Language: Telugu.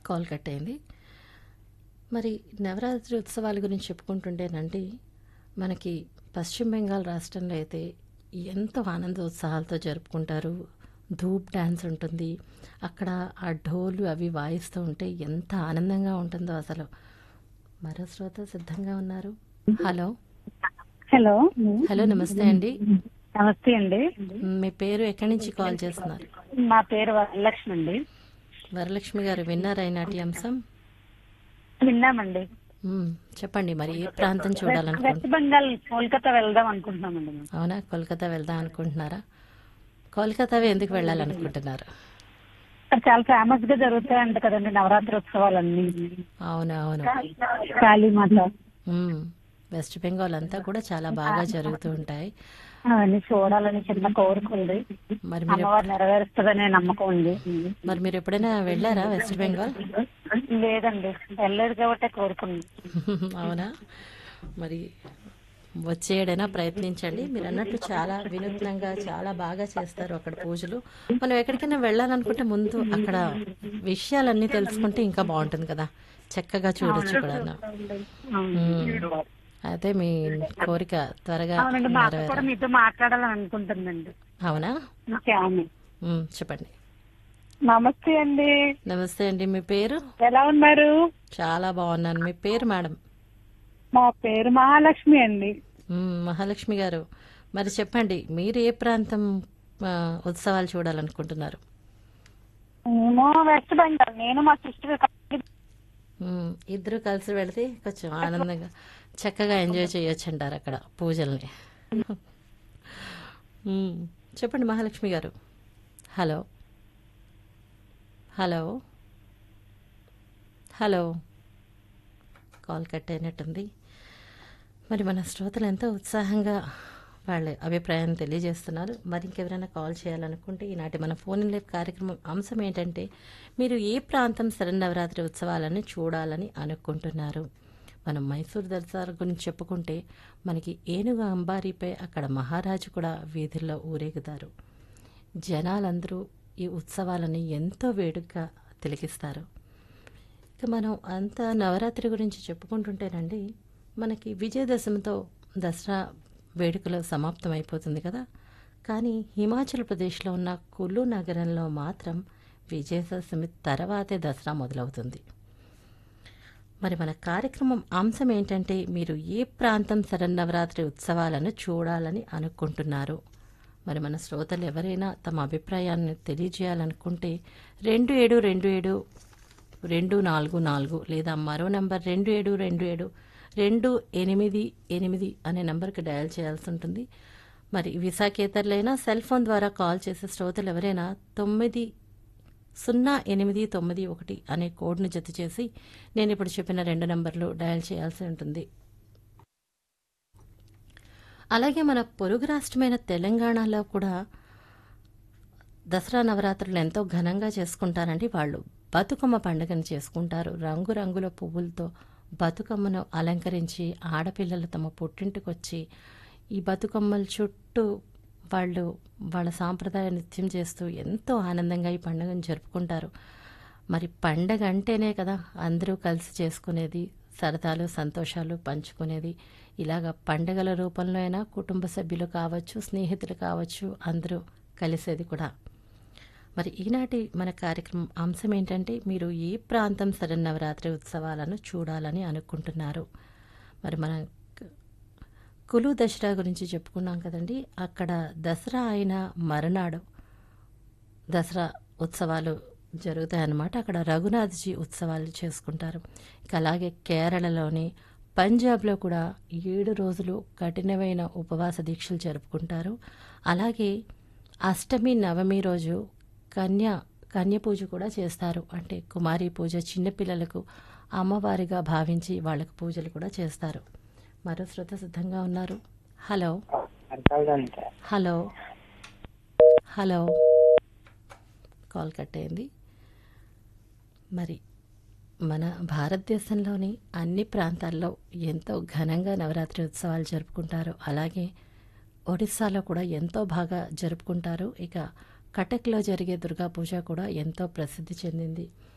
కాల్ కట్ అయింది మరి నవరాత్రి ఉత్సవాల గురించి చెప్పుకుంటుంటేనండి మనకి పశ్చిమ బెంగాల్ రాష్ట్రంలో అయితే ఎంతో ఆనందోత్సాహాలతో జరుపుకుంటారు ధూప్ డ్యాన్స్ ఉంటుంది అక్కడ ఆ ఢోలు అవి వాయిస్తూ ఉంటే ఎంత ఆనందంగా ఉంటుందో అసలు మరో శ్రోత సిద్ధంగా ఉన్నారు హలో హలో హలో నమస్తే అండి నమస్తే అండి మీ పేరు ఎక్కడి నుంచి కాల్ చేస్తున్నారు నా పేరు వరలక్ష్మి అండి వరలక్ష్మి గారు విన్నారా ఈనాటి అంశం విన్నామండి మ్మ్. చెప్పండి మరి ఏ ప్రాంతం చూడాలనుకుంటున్నారు వెస్ట్ బెంగాల్ కోల్కతా వెళ్దాం అనుకుంటున్నామండి మేము. అవునా కోల్కతా వెళ్దాం అనుకుంటున్నారా కోల్కతావి ఎందుకు వెళ్ళాలనుకుంటున్నారు అక్కడ చాలా ఫేమస్ గా జరుగుతాయంట కదండి నవరాత్రి ఉత్సవాలన్నీ అవును అవును కాళీమాత మ్మ్. వెస్ట్ బెంగాల్ అంతా కూడా చాలా బాగా జరుగుతూ ఉంటాయి అవన్నీ చూడాలని చిన్న కోరిక ఉంది మరి మీరు అమ్మవారు నెరవేరుస్తుందనే నమ్మకం ఉంది మరి మీరు ఎప్పుడైనా వెళ్ళారా వెస్ట్ బెంగాల్ లేదండి వెళ్ళలేదు కాబట్టి కోరుకుంది అవునా మరి వచ్చేయడైనా ప్రయత్నించండి మీరు అన్నట్టు చాలా వినూత్నంగా చాలా బాగా చేస్తారు అక్కడ పూజలు మనం ఎక్కడికైనా వెళ్ళాలనుకుంటే ముందు అక్కడ విషయాలన్నీ తెలుసుకుంటే ఇంకా బాగుంటుంది కదా చక్కగా చూడొచ్చు కూడా అయితే మీ కోరిక త్వరగా అవునండి మా అక్క నెరవేరాలి కూడా మీతో మాట్లాడాలని అనుకుంటుందండి అవునా ఓకే, ఆమె. మ్మ్, చెప్పండి నమస్తే అండి నమస్తే అండి మీ పేరు ఎలా ఉన్నారు చాలా బాగున్నాను మీ పేరు మేడం మా పేరు మహాలక్ష్మి అండి మ్మ్, మహాలక్ష్మి గారు మరి చెప్పండి మీరు ఏ ప్రాంతం ఆ, ఉత్సవాలు చూడాలనుకుంటున్నారు మేము వెస్ట్ బెంగాల్ నేను మా సిస్టర్ మ్మ్, ఇద్దరు కలిసి వెళితే కొంచెం ఆనందంగా చక్కగా ఎంజాయ్ చేయొచ్చు అంటారు అక్కడ పూజల్ని మ్మ్, చెప్పండి Mahalakshmi garu hello hello hello call cut అయినట్టుంది మరి మన శ్రోతలు ఎంతో ఉత్సాహంగా వాళ్ళ అభిప్రాయాన్ని తెలియజేస్తున్నారు మరి ఇంకెవరైనా కాల్ చేయాలనుకుంటే ఈనాటి మన ఫోన్ ఇన్ లైవ్ కార్యక్రమం అంశం ఏంటంటే మీరు ఏ ప్రాంతం శరన్నవరాత్రి ఉత్సవాలను చూడాలని అనుకుంటున్నారు మనం మైసూర్ దర్శన గురించి చెప్పుకుంటే మనకి ఏనుగు అంబారీపై అక్కడ మహారాజు కూడా వీధుల్లో ఊరేగుతారు జనాలందరూ ఈ ఉత్సవాలని ఎంతో వేడుకగా తిలకిస్తారు ఇక మనం అంత నవరాత్రి గురించి చెప్పుకుంటుంటేనండి మనకి విజయదశమితో దసరా వేడుకలు సమాప్తమైపోతుంది కదా కానీ హిమాచల్ ప్రదేశ్లో ఉన్న కుల్లు నగరంలో మాత్రం విజయదశమి తర్వాతే దసరా మొదలవుతుంది మరి మన కార్యక్రమం అంశం ఏంటంటే మీరు ఏ ప్రాంతం శరన్నవరాత్రి ఉత్సవాలను చూడాలని అనుకుంటున్నారు మరి మన శ్రోతలు ఎవరైనా తమ అభిప్రాయాన్ని తెలియజేయాలనుకుంటే రెండు ఏడు రెండు ఏడు రెండు నాలుగు నాలుగు లేదా మరో నంబర్ రెండు ఏడు రెండు ఏడు రెండు ఎనిమిది ఎనిమిది అనే నంబర్కి డయల్ చేయాల్సి ఉంటుంది మరి విశాఖేతరులైనా సెల్ ఫోన్ ద్వారా కాల్ చేసే శ్రోతలు ఎవరైనా తొమ్మిది సున్నా ఎనిమిది తొమ్మిది ఒకటి అనే కోడ్ను జత చేసి నేను ఇప్పుడు చెప్పిన రెండు నంబర్లు డయల్ చేయాల్సి ఉంటుంది అలాగే మన పొరుగు రాష్ట్రమైన తెలంగాణలో కూడా దసరా నవరాత్రులు ఎంతో ఘనంగా చేసుకుంటారండి వాళ్ళు బతుకమ్మ పండుగను చేసుకుంటారు రంగురంగుల పువ్వులతో బతుకమ్మను అలంకరించి ఆడపిల్లలు తమ పుట్టింటికి వచ్చి ఈ బతుకమ్మల చుట్టూ వాళ్ళు వాళ్ళ సాంప్రదాయ నృత్యం చేస్తూ ఎంతో ఆనందంగా ఈ పండుగను జరుపుకుంటారు మరి పండగ అంటేనే కదా అందరూ కలిసి చేసుకునేది సరదాలు సంతోషాలు పంచుకునేది ఇలాగ పండగల రూపంలో అయినా కుటుంబ సభ్యులు కావచ్చు స్నేహితులు కావచ్చు అందరూ కలిసేది కూడా మరి ఈనాటి మన కార్యక్రమం అంశం ఏంటంటే మీరు ఏ ప్రాంతం శరన్నవరాత్రి ఉత్సవాలను చూడాలని అనుకుంటున్నారు మరి మన క- కులు దసరా గురించి చెప్పుకున్నాం కదండి అక్కడ దసరా అయిన మరునాడు దసరా ఉత్సవాలు జరుగుతాయన్నమాట అక్కడ రఘునాథ్జీ ఉత్సవాలు చేసుకుంటారు ఇక అలాగే కేరళలోని పంజాబ్లో కూడా ఏడు రోజులు కఠినమైన ఉపవాస దీక్షలు జరుపుకుంటారు అలాగే అష్టమి నవమి రోజు కన్య కన్య పూజ కూడా చేస్తారు అంటే కుమారి పూజ చిన్నపిల్లలకు అమ్మవారిగా భావించి వాళ్ళకు పూజలు కూడా చేస్తారు మరో శ్రోత సిద్ధంగా ఉన్నారు hello hello hello call cut అయింది మరి మన భారతదేశంలోని అన్ని ప్రాంతాల్లో ఎంతో ఘనంగా నవరాత్రి ఉత్సవాలు జరుపుకుంటారు అలాగే ఒడిస్సాలో కూడా ఎంతో బాగా జరుపుకుంటారు ఇక కటక్లో జరిగే దుర్గా పూజ కూడా ఎంతో ప్రసిద్ధి చెందింది